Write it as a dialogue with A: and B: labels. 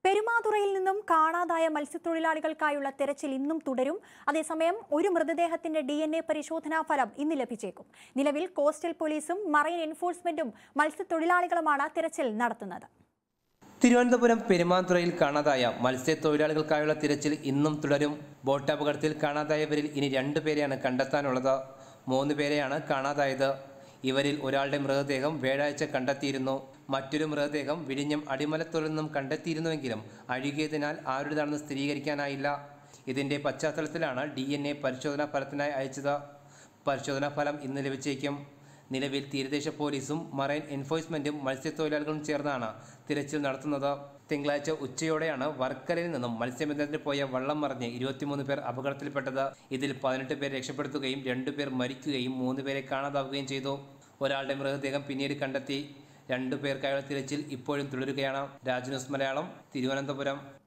A: പെരുമാതുറയിൽ നിന്നും കാണാതായ മത്സ്യത്തൊഴിലാളികൾക്കായുള്ള തെരച്ചിൽ ഇന്നും തുടരും അതേസമയം ഒരു മൃതദേഹത്തിന്റെ ഡി എൻ എ പരിശോധനാ ഫലം ഇന്ന് ലഭിച്ചേക്കും നിലവിൽ കോസ്റ്റൽ പോലീസും മറൈൻ എൻഫോഴ്സ്മെന്റും മത്സ്യത്തൊഴിലാളികളുമാണ് തിരച്ചിൽ നടത്തുന്നത്
B: തിരുവനന്തപുരം പെരുമാതുറയിൽ കാണാതായ മത്സ്യത്തൊഴിലാളികൾക്കായുള്ള തിരച്ചിൽ ഇന്നും തുടരും ബോട്ട് അപകടത്തിൽ കാണാതായവരിൽ ഇനി രണ്ടു പേരെയാണ് കണ്ടെത്താനുള്ളത് മൂന്ന് പേരെയാണ് കാണാതായത് ഇവരിൽ ഒരാളുടെ മൃതദേഹം വ്യാഴാഴ്ച കണ്ടെത്തിയിരുന്നു മറ്റൊരു മൃതദേഹം വിഴിഞ്ഞം അടിമലത്തുള്ളിൽ നിന്നും കണ്ടെത്തിയിരുന്നുവെങ്കിലും അഴുകിയതിനാൽ ആരുടേതാണെന്ന് സ്ഥിരീകരിക്കാനായില്ല ഇതിന്റെ പശ്ചാത്തലത്തിലാണ് ഡി എൻ എ പരിശോധനാ ഫലത്തിനായി അയച്ചത് പരിശോധനാ ഫലം ഇന്ന് ലഭിച്ചേക്കും നിലവിൽ തീരദേശ പോലീസും മറൈൻ എൻഫോഴ്സ്മെന്റും മത്സ്യത്തൊഴിലാളികളും ചേർന്നാണ് തിരച്ചിൽ നടത്തുന്നത് തിങ്കളാഴ്ച ഉച്ചയോടെയാണ് വർക്കലയിൽ നിന്നും മത്സ്യബന്ധനത്തിന് പോയ വള്ളം മറിഞ്ഞ് ഇരുപത്തിമൂന്ന് പേർ അപകടത്തിൽപ്പെട്ടത് ഇതിൽ പതിനെട്ട് പേർ രക്ഷപ്പെടുത്തുകയും രണ്ടുപേർ മരിക്കുകയും മൂന്ന് പേരെ കാണാതാവുകയും ചെയ്തു ഒരാളുടെ മൃതദേഹം പിന്നീട് കണ്ടെത്തി രണ്ടു പേർക്കായുള്ള തിരച്ചിൽ ഇപ്പോഴും തുടരുകയാണ് രാജ് ന്യൂസ് മലയാളം തിരുവനന്തപുരം